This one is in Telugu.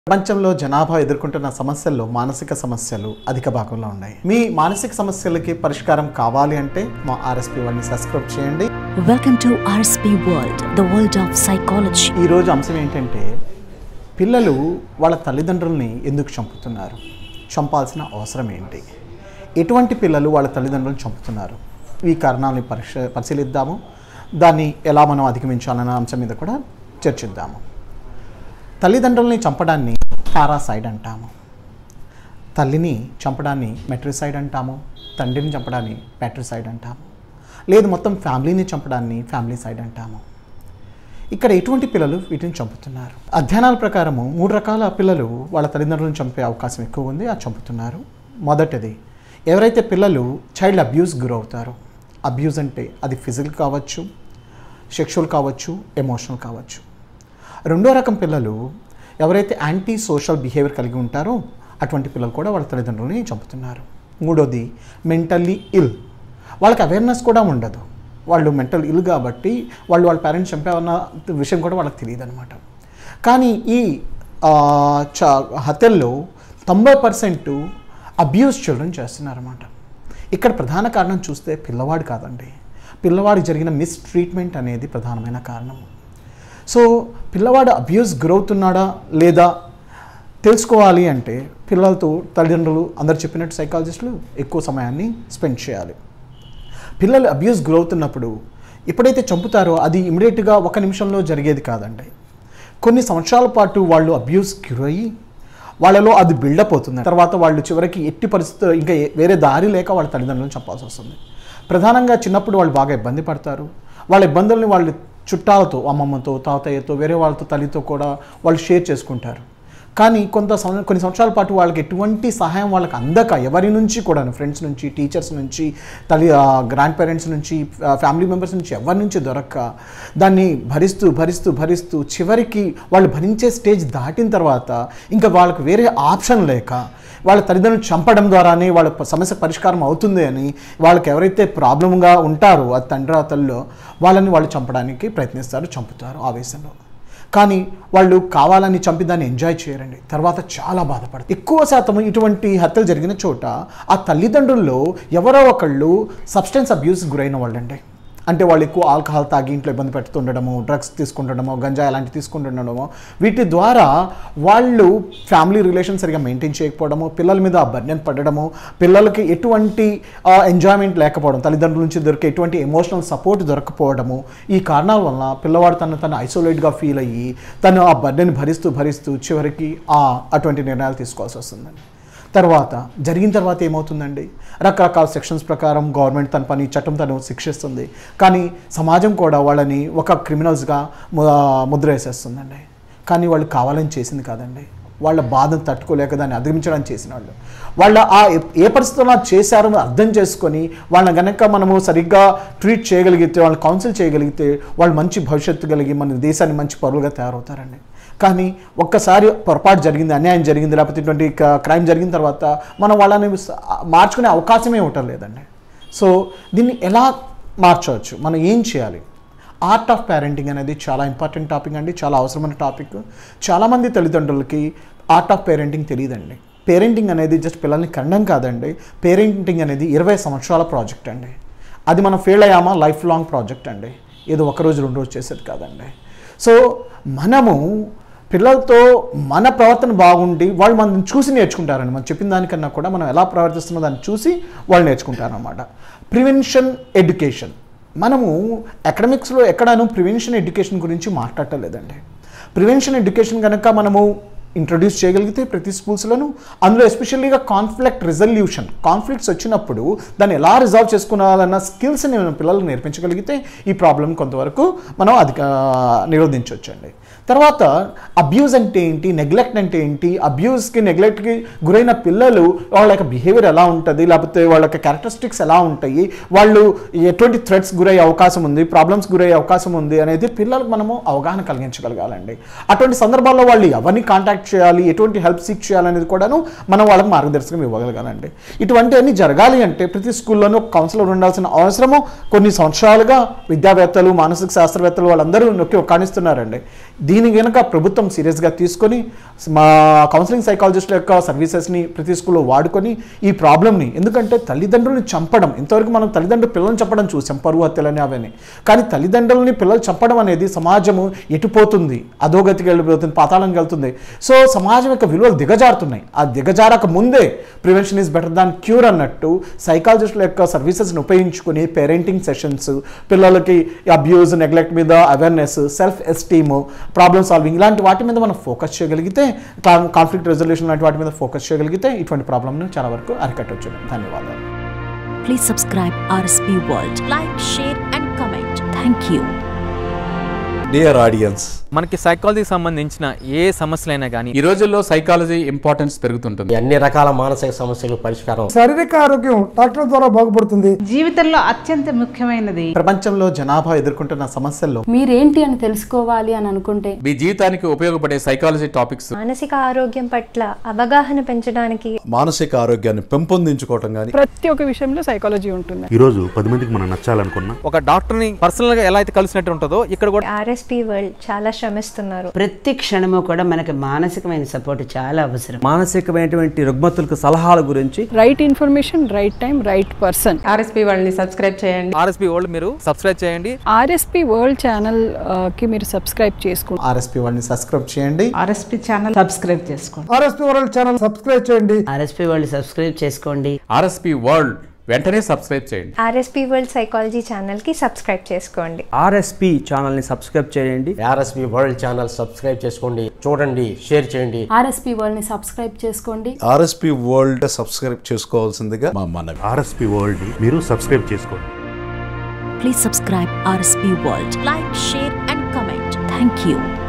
ప్రపంచంలో జనాభా ఎదుర్కొంటున్న సమస్యల్లో మానసిక సమస్యలు అధిక భాగంలో ఉన్నాయి మీ మానసిక సమస్యలకి పరిష్కారం కావాలి అంటే మా ఆర్ఎస్పీ వాళ్ళని సబ్స్క్రైబ్ చేయండి Welcome to RSP World, the world of psychology. ఈరోజు అంశం ఏంటంటే పిల్లలు వాళ్ళ తల్లిదండ్రుల్ని ఎందుకు చంపుతున్నారు చంపాల్సిన అవసరం ఏంటి ఎటువంటి పిల్లలు వాళ్ళ తల్లిదండ్రులను చంపుతున్నారు ఈ కారణాలని పరిశ పరిశీలిద్దాము దాన్ని ఎలా మనం అధిగమించాలన్న అంశం మీద కూడా చర్చిద్దాము తల్లిదండ్రుల్ని చంపడాన్ని పారాసైడ్ అంటాము తల్లిని చంపడాన్ని మెట్రిసైడ్ అంటాము తండ్రిని చంపడాన్ని ప్యాట్రిసైడ్ అంటాము లేదు మొత్తం ఫ్యామిలీని చంపడాన్ని ఫ్యామిలీ సైడ్ అంటాము ఇక్కడ ఎటువంటి పిల్లలు వీటిని చంపుతున్నారు అధ్యయనాల ప్రకారము మూడు రకాల పిల్లలు వాళ్ళ తల్లిదండ్రులను చంపే అవకాశం ఎక్కువ ఉంది అది చంపుతున్నారు మొదటిది ఎవరైతే పిల్లలు చైల్డ్ అబ్యూస్ గురవుతారో అబ్యూస్ అంటే అది ఫిజికల్ కావచ్చు సెక్షువల్ కావచ్చు ఎమోషనల్ కావచ్చు రెండో రకం పిల్లలు ఎవరైతే యాంటీ సోషల్ బిహేవియర్ కలిగి ఉంటారో అటువంటి పిల్లలు కూడా వాళ్ళ తల్లిదండ్రులని చంపుతున్నారు మూడోది మెంటల్లీ ఇల్ వాళ్ళకి అవేర్నెస్ కూడా ఉండదు వాళ్ళు మెంటల్ ఇల్ కాబట్టి వాళ్ళు వాళ్ళ పేరెంట్స్ చంపారన్న విషయం కూడా వాళ్ళకి తెలియదు అనమాట కానీ ఈ ఆ, చ హత్యల్లో తొంభై పర్సెంట్ అబ్యూస్ చిల్డ్రన్ చేస్తున్నారన్నమాట ఇక్కడ ప్రధాన కారణం చూస్తే పిల్లవాడు కాదండి పిల్లవాడికి జరిగిన మిస్ ట్రీట్మెంట్ అనేది ప్రధానమైన కారణం సో పిల్లవాడు అబ్యూస్ గురవుతున్నాడా లేదా తెలుసుకోవాలి అంటే పిల్లలతో తల్లిదండ్రులు అందరు చెప్పినట్టు సైకాలజిస్టులు ఎక్కువ సమయాన్ని స్పెండ్ చేయాలి పిల్లలు అబ్యూస్ గురవుతున్నప్పుడు ఎప్పుడైతే చంపుతారో అది ఇమీడియట్గా ఒక నిమిషంలో జరిగేది కాదండి కొన్ని సంవత్సరాల పాటు వాళ్ళు అబ్యూస్ గురయ్యి వాళ్ళలో అది బిల్డప్ అవుతుంది తర్వాత వాళ్ళు చివరికి ఎట్టి పరిస్థితుల్లో ఇంకా ఏ- వేరే దారి లేక వాళ్ళ తల్లిదండ్రులను చంపాల్సి వస్తుంది ప్రధానంగా చిన్నప్పుడు వాళ్ళు బాగా ఇబ్బంది పడతారు వాళ్ళ ఇబ్బందుల్ని వాళ్ళు చుట్టాలతో అమ్మమ్మతో తాతయ్యతో వేరే వాళ్ళతో తల్లితో కూడా వాళ్ళు షేర్ చేసుకుంటారు కానీ కొంత సంవ- కొన్ని సంవత్సరాల పాటు వాళ్ళకి ఎటువంటి సహాయం వాళ్ళకి అందక ఎవరి నుంచి కూడా ఫ్రెండ్స్ నుంచి టీచర్స్ నుంచి తల్లి గ్రాండ్ పేరెంట్స్ నుంచి ఫ్యామిలీ మెంబర్స్ నుంచి ఎవరి నుంచి దొరక్క దాన్ని భరిస్తూ భరిస్తూ భరిస్తూ చివరికి వాళ్ళు భరించే స్టేజ్ దాటిన తర్వాత ఇంకా వాళ్ళకి వేరే ఆప్షన్ లేక వాళ్ళ తల్లిదండ్రులు చంపడం ద్వారానే వాళ్ళ ప- సమస్య పరిష్కారం అవుతుంది అని వాళ్ళకి ఎవరైతే ప్రాబ్లంగా ఉంటారో ఆ తండ్రి ఆ తల్లిలో వాళ్ళని వాళ్ళు చంపడానికి ప్రయత్నిస్తారు చంపుతారు ఆవేశంలో కానీ వాళ్ళు కావాలని చంపి దాన్ని ఎంజాయ్ చేయరండి తర్వాత చాలా బాధపడతారు ఎక్కువ శాతం ఇటువంటి హత్యలు జరిగిన చోట ఆ తల్లిదండ్రుల్లో ఎవరో ఒకళ్ళు సబ్స్టెన్స్ అబ్యూస్ గురైన వాళ్ళండి అంటే వాళ్ళు ఎక్కువ ఆల్కహాల్ తాగి ఇంట్లో ఇబ్బంది పెడుతుండడము డ్రగ్స్ తీసుకుంటుండడమో గంజా అలాంటివి తీసుకుంటుండడమో వీటి ద్వారా వాళ్ళు ఫ్యామిలీ రిలేషన్ సరిగా మెయింటైన్ చేయకపోవడము పిల్లల మీద ఆ బర్డెన్ పడడము పిల్లలకి ఎటువంటి ఎంజాయ్మెంట్ లేకపోవడం తల్లిదండ్రుల నుంచి దొరికే ఎటువంటి ఎమోషనల్ సపోర్ట్ దొరకపోవడము ఈ కారణాల వలన పిల్లవాడు తను తను ఐసోలేట్గా ఫీల్ అయ్యి తను ఆ బర్డెన్ భరిస్తూ భరిస్తూ చివరికి ఆ అటువంటి నిర్ణయాలు తీసుకోవాల్సి వస్తుందండి తర్వాత జరిగిన తర్వాత ఏమవుతుందండి రకరకాల సెక్షన్స్ ప్రకారం గవర్నమెంట్ తన పని చట్టం తను శిక్షిస్తుంది కానీ సమాజం కూడా వాళ్ళని ఒక క్రిమినల్స్గా ము- ముద్ర వేసేస్తుందండి కానీ వాళ్ళు కావాలని చేసింది కాదండి వాళ్ళ బాధను తట్టుకోలేక దాన్ని అధిగమించడానికి చేసిన వాళ్ళు వాళ్ళ ఆ ఏ- ఏ పరిస్థితుల్లో అది చేశారో అర్థం చేసుకొని వాళ్ళని గనక మనము సరిగ్గా ట్రీట్ చేయగలిగితే వాళ్ళని కౌన్సిల్ చేయగలిగితే వాళ్ళు మంచి భవిష్యత్తు కలిగి మన దేశాన్ని మంచి పరువులుగా తయారవుతారండి కానీ ఒక్కసారి పొరపాటు జరిగింది అన్యాయం జరిగింది లేకపోతే ఇటువంటి క్రైమ్ జరిగిన తర్వాత మనం వాళ్ళని స- మార్చుకునే అవకాశమే ఉండటం లేదండి సో దీన్ని ఎలా మార్చవచ్చు మనం ఏం చేయాలి ఆర్ట్ ఆఫ్ పేరెంటింగ్ అనేది చాలా ఇంపార్టెంట్ టాపిక్ అండి చాలా అవసరమైన టాపిక్ చాలామంది తల్లిదండ్రులకి ఆర్ట్ ఆఫ్ పేరెంటింగ్ తెలియదండి పేరెంటింగ్ అనేది జస్ట్ పిల్లల్ని కనడం కాదండి పేరెంటింగ్ అనేది ఇరవై సంవత్సరాల ప్రాజెక్ట్ అండి అది మనం ఫెయిల్ అయ్యామా లైఫ్ లాంగ్ ప్రాజెక్ట్ అండి ఏదో ఒక రోజు రెండు రోజు చేసేది కాదండి సో మనము పిల్లలతో మన ప్రవర్తన బాగుండి వాళ్ళు మనం చూసి నేర్చుకుంటారండి మనం చెప్పిన దానికన్నా కూడా మనం ఎలా ప్రవర్తిస్తున్న దాన్ని చూసి వాళ్ళు నేర్చుకుంటారనమాట ప్రివెన్షన్ ఎడ్యుకేషన్ మనము అకాడమిక్స్లో ఎక్కడాను ప్రివెన్షన్ ఎడ్యుకేషన్ గురించి మాట్లాడలేదండి ప్రివెన్షన్ ఎడ్యుకేషన్ కనుక మనము ఇంట్రొడ్యూస్ చేయగలిగితే ప్రతి స్కూల్స్లోనూ అందులో ఎస్పెషల్లీగా కాన్ఫ్లిక్ట్ రిజల్యూషన్ కాన్ఫ్లిక్ట్స్ వచ్చినప్పుడు దాన్ని ఎలా రిజాల్వ్ చేసుకున్నాలన్న స్కిల్స్ని మనం పిల్లలకు నేర్పించగలిగితే ఈ ప్రాబ్లం కొంతవరకు మనం అది నిరోధించవచ్చండి తర్వాత అబ్యూజ్ అంటే ఏంటి నెగ్లెక్ట్ అంటే ఏంటి అబ్యూస్కి నెగ్లెక్ట్కి గురైన పిల్లలు వాళ్ళ యొక్క బిహేవియర్ ఎలా ఉంటుంది లేకపోతే వాళ్ళ యొక్క క్యారెక్టరిస్టిక్స్ ఎలా ఉంటాయి వాళ్ళు ఎటువంటి థ్రెట్స్ గురయ్యే అవకాశం ఉంది ప్రాబ్లమ్స్ గురయ్యే అవకాశం ఉంది అనేది పిల్లలకు మనము అవగాహన కలిగించగలగాలండి అటువంటి సందర్భాల్లో వాళ్ళు ఎవరిని కాంటాక్ట్ కాంటాక్ట్ చేయాలి ఎటువంటి హెల్ప్ సీక్ చేయాలనేది కూడాను మనం వాళ్ళకి మార్గదర్శకం ఇవ్వగలగాలండి ఇటువంటివన్నీ జరగాలి అంటే ప్రతి స్కూల్లోనూ ఒక కౌన్సిలర్ ఉండాల్సిన అవసరము కొన్ని సంవత్సరాలుగా విద్యావేత్తలు మానసిక శాస్త్రవేత్తలు వాళ్ళందరూ నొక్కి ఒక్కానిస్తున్నారండి దీని కనుక ప్రభుత్వం సీరియస్గా తీసుకొని మా కౌన్సిలింగ్ సైకాలజిస్టుల యొక్క సర్వీసెస్ని ప్రతి స్కూల్లో వాడుకొని ఈ ప్రాబ్లమ్ని ఎందుకంటే తల్లిదండ్రులను చంపడం ఇంతవరకు మనం తల్లిదండ్రులు పిల్లల్ని చంపడం చూసాం పరువు హత్యలని అవన్నీ కానీ తల్లిదండ్రులని పిల్లలు చంపడం అనేది సమాజము ఎటుపోతుంది అధోగతికి వెళ్ళిపోతుంది పాతాళంకి వెళ్తుంది సో సమాజం యొక్క విలువలు దిగజారుతున్నాయి ఆ దిగజారక ముందే prevention is better than cure అన్నట్టు సైకాలజిస్టుల యొక్క సర్వీసెస్ని ఉపయోగించుకొని పేరెంటింగ్ సెషన్స్ పిల్లలకి అబ్యూజ్ నెగ్లెక్ట్ మీద awareness self esteem problem solving ఇలాంటి వాటి మీద మనం ఫోకస్ చేయగలిగితే కాన్ఫ్లిక్ట్ రెజల్యూషన్ లాంటి వాటి మీద ఫోకస్ చేయగలిగితే ఇటువంటి ప్రాబ్లమ్ను చాలా వరకు అరికట్టవచ్చు ధన్యవాదాలు Please subscribe RSP World. Like, share, and comment. Thank you. Dear audience మనకి సైకాలజీకి సంబంధించిన ఏ సమస్యలైనా కానీ ఈ రోజుల్లో సైకాలజీ ఇంపార్టెన్స్ పెరుగుతుంటుంది అన్ని రకాల మానసిక సమస్యలు పరిష్కారం శారీరక ఆరోగ్యం డాక్టర్ ద్వారా బాగుపడుతుంది జీవితంలో అత్యంత ముఖ్యమైనది ప్రపంచంలో జనాభా ఎదుర్కొంటున్న సమస్యల్లో మీరేంటి అని తెలుసుకోవాలి అని అనుకుంటే మీ జీవితానికి ఉపయోగపడే సైకాలజీ టాపిక్స్ మానసిక ఆరోగ్యం పట్ల అవగాహన పెంచడానికి మానసిక ఆరోగ్యాన్ని పెంపొందించుకోవటం కానీ ప్రతి ఒక్క విషయంలో సైకాలజీ ఉంటుంది ఈ రోజు పది మందికి మనం నచ్చాలనుకున్నా ఒక డాక్టర్ని పర్సనల్ గా ఎలా అయితే కలిసినట్టు ఉంటుందో ఇక్కడ కూడా ఆర్ఎస్పి వరల్డ్ చాలా శ్రమిస్తున్నారు ప్రతి క్షణము కూడా మనకి మానసికమైన సపోర్ట్ చాలా అవసరం మానసికమైనటువంటి రుగ్మతులకు సలహాల గురించి right information right time right person RSP వాళ్ళని సబ్స్క్రైబ్ చేయండి ఆర్ఎస్పీ వరల్డ్ మీరు సబ్స్క్రైబ్ చేయండి ఆర్ఎస్పి వరల్డ్ ఛానల్ కి మీరు సబ్స్క్రైబ్ చేసుకోండి ఆర్ఎస్పీ వాళ్ళని సబ్స్క్రైబ్ చేయండి ఆర్ఎస్పి ఛానల్ సబ్స్క్రైబ్ చేసుకోండి ఆర్ఎస్పీ వరల్డ్ ఛానల్ సబ్స్క్రైబ్ చేయండి ఆర్ఎస్పి వాళ్ళు సబ్స్క్రైబ్ చేసుకోండి ఆర్ఎస్పి వరల్డ్ వెంటనే సబ్స్క్రైబ్ చేయండి ఆర్ఎస్పి వరల్డ్ సైకాలజీ ఛానల్ కి సబ్స్క్రైబ్ చేసుకోండి ఆర్ఎస్పి ఛానల్ని సబ్స్క్రైబ్ చేయండి ఆర్ఎస్పి వరల్డ్ ఛానల్ సబ్స్క్రైబ్ చేసుకోండి చూడండి షేర్ చేయండి ఆర్ఎస్పీ వాళ్ళని సబ్స్క్రైబ్ చేసుకోండి ఆర్ఎస్పి వరల్డ్ సబ్స్క్రైబ్ చేసుకోవాల్సిందిగా మా మనవి ఆర్ఎస్పి వరల్డ్ ని మీరు సబ్స్క్రైబ్ చేసుకోండి Please subscribe RSP World. Like, share, and comment. Thank you.